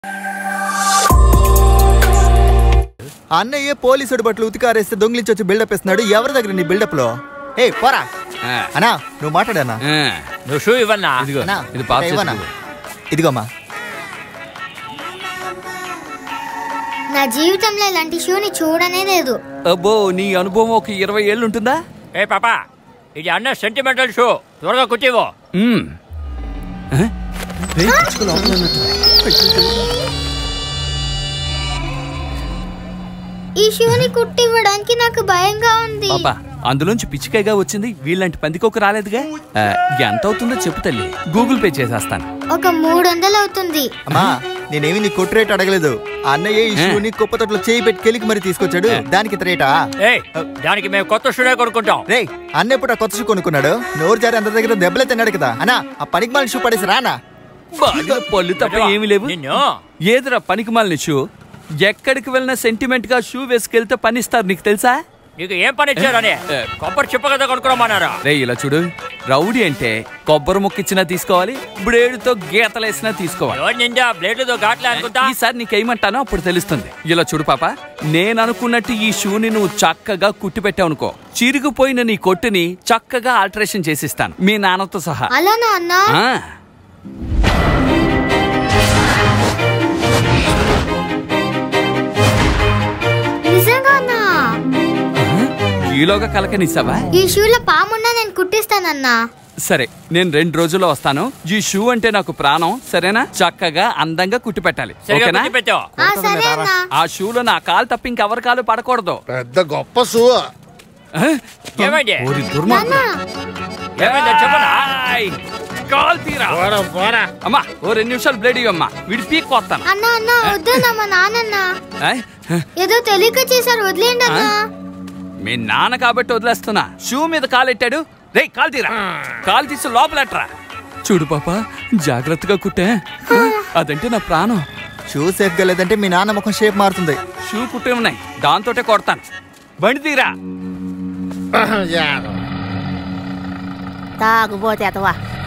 అన్నయ్య పోలీసుడు బట్టలు ఉతికారేస్తే దొంగిలించి వచ్చి బిల్డప్ ఇస్తున్నాడు ఎవరి దగ్గర నీ బిల్డప్ లో ఏ పోరా ఆ, అన్నా నువ్వు మాట్లాడన్నా ఆ, నువ్వు షూ ఇవ్వన్నా ఇదిగో అన్నా ఇది పాస్ ఏ ఇవ్వనా? చేసుకో. ఇదిగోమ్మా నా జీవితంలో ఇలాంటి షూని చూడనే లేదు అబ్బో నీ అనుభవం ఒక ఇరవై ఏళ్ళు ఉంటుందా ఏ పాపా ఇది అన్న సెంటిమెంటల్ షూ త్వరగా కుట్టివో మ్మ్. ఆ? రేయ్, పిచ్చుక లోపల ఉన్నట్టు. ఈ షూని కుట్టివ్వడానికి నాకు భయంగా ఉంది పాపా అందులోంచి పిచ్చికాయగా వచ్చింది వీళ్ళంటి పందికొక రాలేదుగా ఆ, ఎంత అవుతుందో చెప్పు తల్లి గూగుల్ పే చేసేస్తాను ఒక మూడు వందలు అవుతుంది అమ్మా నేనేమి నీ కొట్టు రేట్ అడగలేదు ఆ అన్నయ్య ఈ షూని కుప్పతొట్లో చేయి పెట్టి కెలికి మరి తీసుకొచ్చాడు దానికి ఇంత రేటా ఏ దానికి మేము కొత్త షూనే కొనుక్కుంటాం రేయ్ అన్న ఎప్పుడు ఆ కొత్త షూ కొనుక్కున్నాడు నోరు జారి అందరి దగ్గర దెబ్బలే తిన్నాడు కదా అన్నా ఆ పనికి మాలిన షూ పడేసి రానా బాగా పళ్ళు తప్ప ఏమీ లేవు నిన్ను ఏదిరా పనికి మాలిన షూ ఎక్కడికి వెళ్ళినా సెంటిమెంట్ గా షూ వేసుకెళ్తే పనిస్తారు నీకు తెలుసా నీకు ఏం పని ఇచ్చారని కొబ్బరి చెప్ప కదా కొనుక్కోమన్నారా రే ఇలా చూడు రౌడీ అంటే కొబ్బరి ముక్కిచ్చినా తీసుకోవాలి బ్లేడుతో గీతలేసినా తీసుకోవాలి ఎవరి నిండా బ్లేడ్లతో ఘాట్లే అనుకుంటా ఈసారి నీకేమంటానో అప్పుడు తెలుస్తుంది ఇలా చూడు పాప నేను అనుకున్నట్టు ఈ షూని నువ్వు చక్కగా కుట్టి పెట్టావనుకో చిరిగిపోయిన నీ కొట్టుని చక్కగా ఆల్టరేషన్ చేసిస్తాను మీ నాన్నతో సహా అలానా అన్నా ఆ, నిజంగా అన్నా ఈలోగా కలకనిస్తావా ఈ షూలో పామున్నా నేను కుట్టిస్తానన్నా సరే నేను రెండు రోజుల్లో వస్తాను ఈ షూ అంటే నాకు ప్రాణం సరేనా చక్కగా అందంగా కుట్టి పెట్టాలి సరిగా ఓకేనా కుట్టి పెట్టావు ఆ సరే అన్నా ఆ షూలో నా కాలు తప్ప ఇంకెవరి కాలు పడకూడదు పెద్ద గొప్ప షూ ఆ? ఏమైంది ఓరి దుర్మార్గుడు. ఏమైంది చెప్పనా ఆయ్, కాలు తీరా పోరా పోరా అమ్మా ఓ రెండు నిమిషాలు బ్లేడ్ ఇవ్వమ్మా వీడి పీక్ వస్తాను అన్నా అన్నా వద్దన్నా మా నాన్నన్న ఆయ్, ఏదో తెలియక చేశారు వదిలేండి అన్నా మీ నాన్న కాబట్టి వదిలేస్తున్నా షూ మీద కాలెట్టాడు రే కాలు తీరా కాలు తీసి లోపలట్రా చూడు పాప జాగ్రత్తగా కుట్టే అదంటే నా ప్రాణం షూ సేఫ్ గా లేదంటే మీ నాన్న ముఖం షేప్ మారుతుంది షూ కుట్టే ఉన్నాయి దాంతోటే కొడతాను బండి తీరా యాదవ. తాగుబోతే అతవా